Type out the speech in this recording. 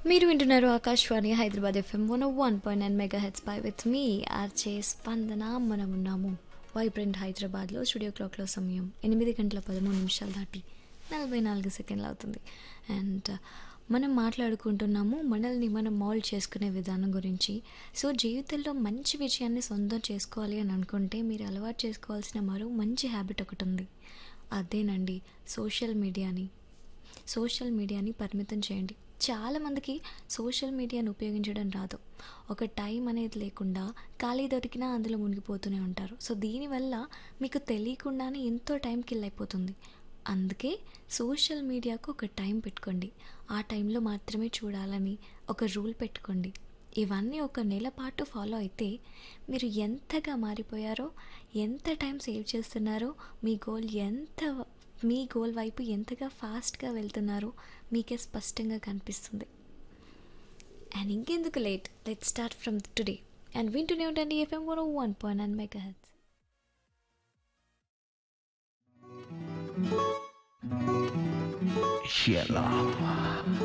మీరు వింటున్నారు Akashvani Hyderabad FM one one point nine mega hits పై విత్ మీ ఆర్చే స్పందన మనం ఉన్నాము వైబ్రెంట్ హైదరాబాద్లో స్టూడియో క్లాక్లో సమయం ఎనిమిది గంటల పదమూడు నిమిషాలు దాటి నలభై నాలుగు సెకండ్లు అవుతుంది అండ్ మనం మాట్లాడుకుంటున్నాము మనల్ని మనం మౌల్డ్ చేసుకునే విధానం గురించి సో జీవితంలో మంచి విజయాన్ని సొంతం చేసుకోవాలి అని అనుకుంటే మీరు అలవాటు చేసుకోవాల్సిన మరో మంచి హ్యాబిట్ ఒకటి ఉంది అదేనండి సోషల్ మీడియాని సోషల్ మీడియాని పరిమితం చేయండి చాలామందికి సోషల్ మీడియాను ఉపయోగించడం రాదు ఒక టైం అనేది లేకుండా ఖాళీ దొరికినా అందులో మునిగిపోతూనే ఉంటారు సో దీనివల్ల మీకు తెలియకుండానే ఎంతో టైం కిల్ అయిపోతుంది అందుకే సోషల్ మీడియాకు ఒక టైం పెట్టుకోండి ఆ టైంలో మాత్రమే చూడాలని ఒక రూల్ పెట్టుకోండి ఇవన్నీ ఒక నెల పాటు ఫాలో అయితే మీరు ఎంతగా మారిపోయారో ఎంత టైం సేవ్ చేస్తున్నారో మీ గోల్ ఎంత మీ గోల్ వైపు ఎంతగా ఫాస్ట్గా వెళ్తున్నారో మీకే స్పష్టంగా కనిపిస్తుంది అండ్ ఇంకెందుకు late let start from today and వింటూనే ఉండండి FM one one point nine mega hits Shut up.